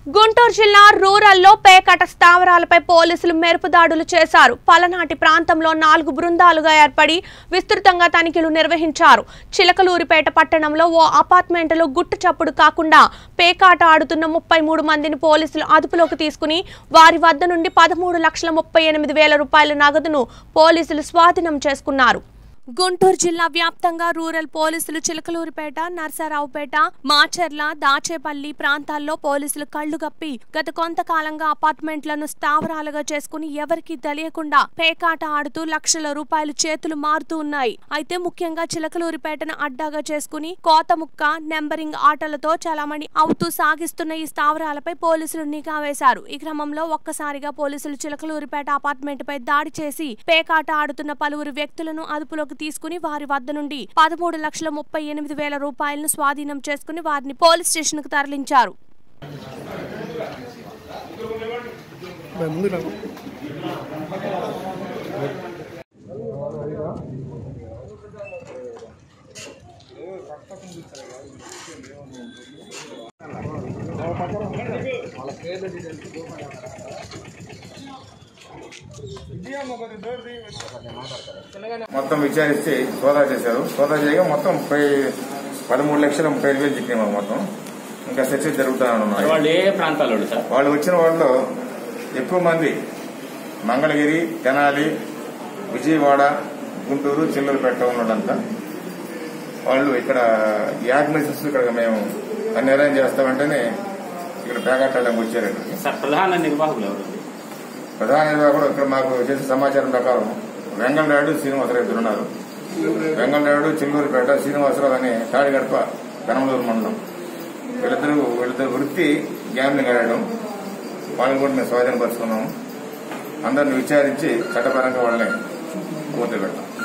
గుంటూరు జిల్లా రూరల్లో పేకట స్థావరాలపై పోలీసులు మెరుపు దాడులు చేశారు పలనాటి ప్రాంతంలో నాలుగు బృందాలుగా ఏర్పడి విస్తృతంగా తనిఖీలు నిర్వహించారు చిలకలూరిపేట పట్టణంలో ఓ అపార్ట్మెంటులో గుట్టు చప్పుడు కాకుండా పేకాట ఆడుతున్న ముప్పై మూడు మందిని పోలీసులు అదుపులోకి తీసుకుని వారి వద్ద నుండి పదమూడు లక్షల ముప్పై ఎనిమిది వేల రూపాయల నగదును పోలీసులు స్వాధీనం చేసుకున్నారు గుంటూరు జిల్లా వ్యాప్తంగా రూరల్ పోలీసులు చిలకలూరిపేట నర్సరావుపేట మాచర్ల దాచేపల్లి ప్రాంతాల్లో పోలీసులు కళ్లు గప్పి గత కొంతకాలంగా అపార్ట్మెంట్లను స్థావరాలుగా చేసుకుని ఎవరికీ తెలియకుండా పేకాట ఆడుతూ లక్షల రూపాయలు చేతులు మారుతూ ఉన్నాయి అయితే ముఖ్యంగా చిలకలూరిపేటను అడ్డాగా చేసుకుని కోతముక్క నెంబరింగ్ ఆటలతో చలామణి అవుతూ సాగిస్తున్న ఈ స్థావరాలపై పోలీసులు నిఘా వేశారు ఈ క్రమంలో ఒక్కసారిగా పోలీసులు చిలకలూరిపేట అపార్ట్మెంట్ పై దాడి చేసి పేకాట ఆడుతున్న పలువురు వ్యక్తులను అదుపులోకి తీసుకుని వారి వద్ద నుండి పదమూడు లక్షల ముప్పై ఎనిమిది వేల రూపాయలను స్వాధీనం చేసుకుని వారిని పోలీస్ స్టేషన్ కు తరలించారు బై ముందు రా మొత్తం విచారించి సోదా చేశారు సోదా చేయగా మొత్తం ముప్పై పదమూడు లక్షల ముప్పై ఐదు వేలు చిక్కినాయి మాకు మొత్తం ఇంకా చర్చలు జరుగుతూనే ఉన్నాయి వాళ్ళు ఏ ప్రాంతాల్లో వాళ్ళు సార్ వాళ్ళు వచ్చిన వాళ్ళు ఎక్కువ మంది మంగళగిరి తెనాలి విజయవాడ గుంటూరు చిల్లలపేట ఉన్నదంతా వాళ్ళు ఇక్కడ యాగ్మెసెస్ ఇక్కడ మేము అన్ని అరేంజ్ చేస్తామంటేనే ఇక్కడ పేకాటాలకు వచ్చారు ఇక్కడికి సార్ ప్రధాన నిర్వాహకులు ఎవరు ప్రధాన నిర్వాహకుడు ఇక్కడ మాకు చేసిన సమాచారం ప్రకారం వెంగళరాయుడు శ్రీనివాసరావు ఇద్దరు ఉన్నారు వెంగళరాయుడు చిల్లూరుపేట శ్రీనివాసరావు అనే తాడిగడప పెనమలూరు మండలం వీళ్ళిద్దరు వీళ్ళిద్దరు వృత్తి గ్యాంబ్లింగ్ ఆడడం వాళ్ళని కూడా మేము స్వాధీనపరుచుకున్నాము అందరిని విచారించి చట్టపరంగా వాళ్ళని పూర్తి పెడతాం